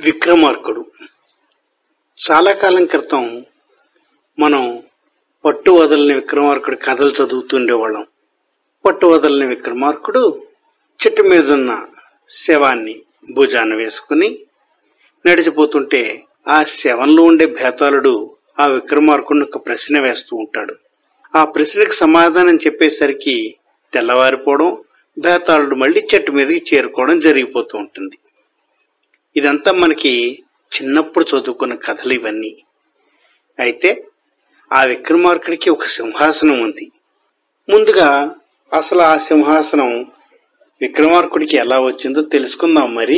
విక్రమార్కుడు చాలా కాలం క్రితం మనం పట్టు వదలని విక్రమార్కుడి కథలు చదువుతుండేవాళ్ళం పట్టు వదలని విక్రమార్కుడు చెట్టు మీద ఉన్న శవాన్ని భుజాన వేసుకుని నడిచిపోతుంటే ఆ శవంలో ఉండే భేతాళుడు ఆ విక్రమార్కుడిని ఒక ప్రశ్న వేస్తూ ఉంటాడు ఆ ప్రశ్నకి సమాధానం చెప్పేసరికి తెల్లవారిపోవడం భేతాళుడు మళ్ళీ చెట్టు మీదకి చేరుకోవడం జరిగిపోతూ ఉంటుంది ఇదంతా మనకి చిన్నప్పుడు చదువుకున్న కథలు ఇవన్నీ అయితే ఆ విక్రమార్కుడికి ఒక సింహాసనం ఉంది ముందుగా అసలు ఆ సింహాసనం విక్రమార్కుడికి ఎలా వచ్చిందో తెలుసుకుందాం మరి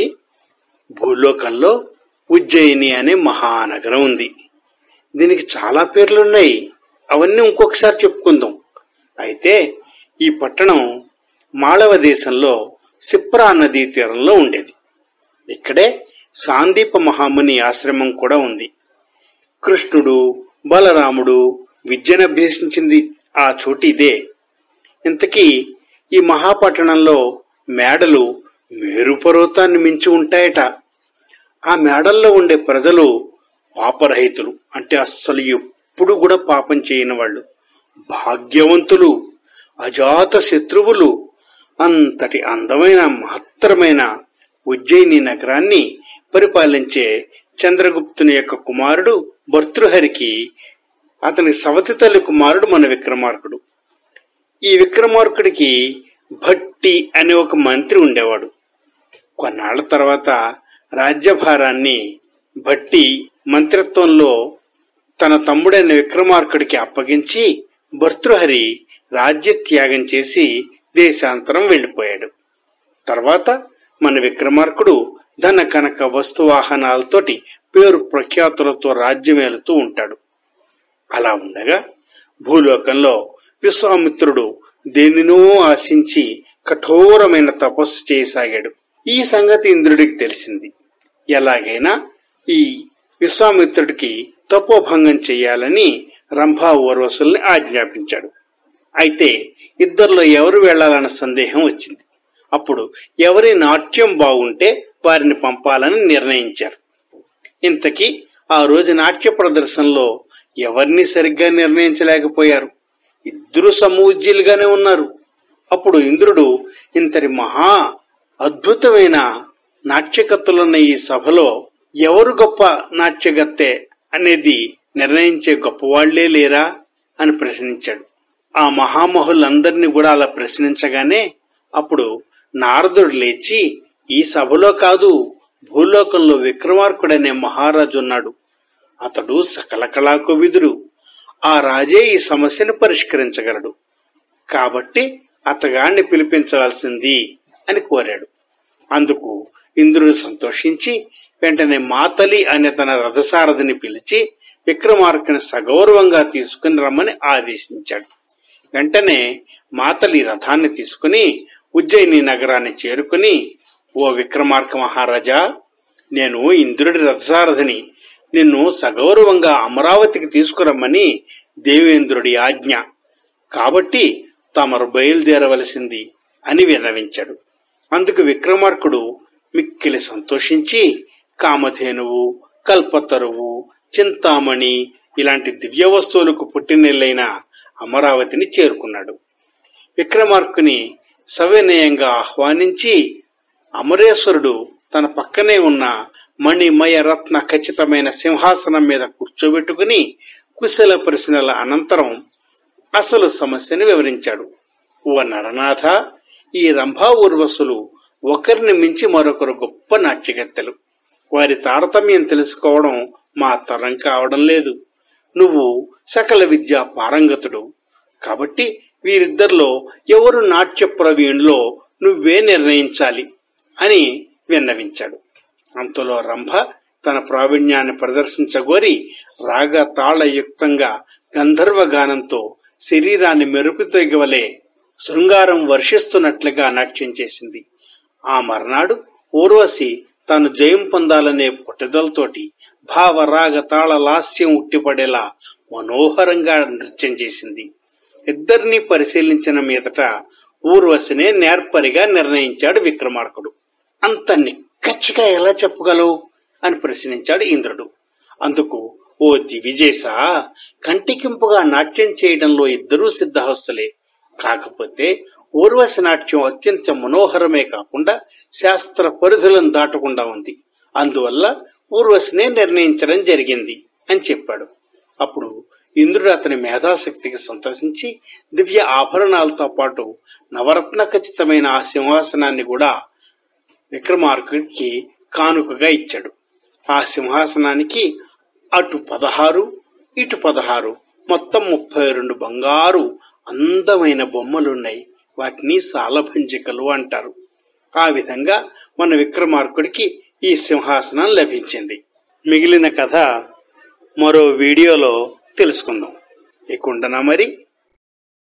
భూలోకంలో ఉజ్జయిని అనే మహానగరం ఉంది దీనికి చాలా పేర్లున్నాయి అవన్నీ ఇంకొకసారి చెప్పుకుందాం అయితే ఈ పట్టణం మాళవ దేశంలో సిప్రా నదీ తీరంలో ఉండేది ఇక్కడే సాందీప మహాముని ఆశ్రమం కూడా ఉంది కృష్ణుడు బలరాముడు విద్యను అభ్యసించింది ఆ చోటు ఇదే ఇంతకీ ఈ మహాపట్టణంలో మేడలు మేరు పర్వతాన్ని మించి ఉంటాయట ఆ మేడల్లో ఉండే ప్రజలు పాపరహితులు అంటే అస్సలు ఎప్పుడు కూడా పాపం చేయని వాళ్ళు భాగ్యవంతులు అజాత శత్రువులు అంతటి అందమైన మహత్తరమైన ఉజ్జయిని నగరాన్ని పరిపాలించే చంద్రగుప్తుని యొక్క కుమారుడు భర్తృహరికి అతని సవతి తల్లి కుమారుడు మన విక్రమార్కుడు ఈ విక్రమార్కుడికి భట్టి అనే ఒక మంత్రి ఉండేవాడు కొన్నాళ్ల తర్వాత రాజ్యభారాన్ని భట్టి మంత్రిత్వంలో తన తమ్ముడైన విక్రమార్కుడికి అప్పగించి భర్తృహరి రాజ్యత్యాగం చేసి దేశాంతరం వెళ్ళిపోయాడు తర్వాత మన విక్రమార్కుడు ధన కనక వస్తువాహనాలతోటి పేరు ప్రఖ్యాతులతో రాజ్యమేలుతూ ఉంటాడు అలా ఉండగా భూలోకంలో విశ్వామిత్రుడు దేనినో ఆశించి కఠోరమైన తపస్సు చేయసాగాడు ఈ సంగతి ఇంద్రుడికి తెలిసింది ఎలాగైనా ఈ విశ్వామిత్రుడికి తపోభంగం చెయ్యాలని రంభా ఊర్వశుల్ని ఆజ్ఞాపించాడు అయితే ఇద్దరిలో ఎవరు వెళ్లాలన్న సందేహం వచ్చింది అప్పుడు ఎవరి నాట్యం బాగుంటే వారిని పంపాలని నిర్ణయించారు ఇంతకీ ఆ రోజు నాట్య ప్రదర్శనలో ఎవరిని సరిగ్గా నిర్ణయించలేకపోయారు ఇద్దరు సమూజ్యులుగానే ఉన్నారు అప్పుడు ఇంద్రుడు ఇంతటి మహా అద్భుతమైన నాట్యకత్తులున్న ఈ సభలో ఎవరు గొప్ప నాట్యగత్తె అనేది నిర్ణయించే గొప్పవాళ్లే లేరా అని ప్రశ్నించాడు ఆ మహామహులందరినీ కూడా అలా ప్రశ్నించగానే అప్పుడు నారదుడు లేచి ఈ సభలో కాదు భూలోకంలో విక్రమార్కుడనే మహారాజు ఉన్నాడు అతడు సకల కళాకువిదుడు ఆ రాజే ఈ సమస్యను పరిష్కరించగలడు కాబట్టి అతగాన్ని పిలిపించవలసింది అని కోరాడు అందుకు ఇంద్రుడు సంతోషించి వెంటనే మాతలి అనే తన రథసారథిని పిలిచి విక్రమార్కుని సగౌరవంగా తీసుకుని రమ్మని ఆదేశించాడు వెంటనే మాతలి రథాన్ని తీసుకుని ఉజ్జయిని నగరాన్ని చేరుకుని ఓ విక్రమార్క మహారాజా నేను ఇంద్రుడి రథసారథిని నిన్ను సగౌరవంగా అమరావతికి తీసుకురమ్మని దేవేంద్రుడి ఆజ్ఞ కాబట్టి తమరు బయలుదేరవలసింది అని విన్నవించాడు అందుకు విక్రమార్కుడు మిక్కిలి సంతోషించి కామధేనువు కల్పతరువు చింతామణి ఇలాంటి దివ్య వస్తువులకు పుట్టినెల్లైన అమరావతిని చేరుకున్నాడు విక్రమార్కుని సవినయంగా ఆహ్వానించి అమరేశ్వరుడు తన పక్కనే ఉన్న మణిమయ రత్న ఖచ్చితమైన సింహాసనం మీద కూర్చోబెట్టుకుని కుశల ప్రశ్నల అనంతరం అసలు సమస్యని వివరించాడు ఓ నరనాథ ఈ రంభా ఊర్వశులు ఒకరిని మించి మరొకరు గొప్ప నాట్యగత్తెలు వారి తారతమ్యం తెలుసుకోవడం మా తరం కావడం లేదు నువ్వు సకల విద్యా పారంగతుడు కాబట్టి వీరిద్దరిలో ఎవరు నాట్య ప్రవీణులో నువ్వే నిర్ణయించాలి అని విన్నవించాడు అంతలో రంభ తన ప్రావీణ్యాన్ని ప్రదర్శించగోరి రాగ తాళయుక్తంగా గంధర్వ గానంతో శరీరాన్ని మెరుపుతొగవలే శృంగారం వర్షిస్తున్నట్లుగా నాట్యం చేసింది ఆ మర్నాడు ఊర్వశి తాను జయం పొందాలనే పట్టుదలతోటి భావరాగ తాళ లాస్యం ఉట్టిపడేలా మనోహరంగా నృత్యం చేసింది ఇద్దరిని పరిశీలించిన మీదట ఊర్వశినే నేర్పరిగా నిర్ణయించాడు విక్రమార్కుడు అంత నిక్కచ్చిగా ఎలా చెప్పగలవు అని ప్రశ్నించాడు ఇంద్రుడు అందుకు ఓ దివిజేస కంటికింపుగా నాట్యం చేయడంలో ఇద్దరూ సిద్ధహస్తులే కాకపోతే ఊర్వశి నాట్యం అత్యంత మనోహరమే కాకుండా శాస్త్ర పరిధులను దాటకుండా ఉంది అందువల్ల ఊర్వశినే నిర్ణయించడం జరిగింది అని చెప్పాడు అప్పుడు ఇంద్రుడు అతని మేధాశక్తికి సంతసించి దివ్య ఆభరణాలతో పాటు నవరత్న ఖచ్చితమైన ఆ సింహాసనాన్ని కూడా విక్రమార్కుడికి కానుకగా ఇచ్చాడు ఆ సింహాసనానికి అటు పదహారు ఇటు పదహారు మొత్తం ముప్పై రెండు బంగారు అందమైన బొమ్మలున్నాయి వాటిని సాలభంజికలు అంటారు ఆ విధంగా మన విక్రమార్కుడికి ఈ సింహాసనం లభించింది మిగిలిన కథ మరో వీడియోలో తెలుసుకుందాం ఇక ఉండనా మరి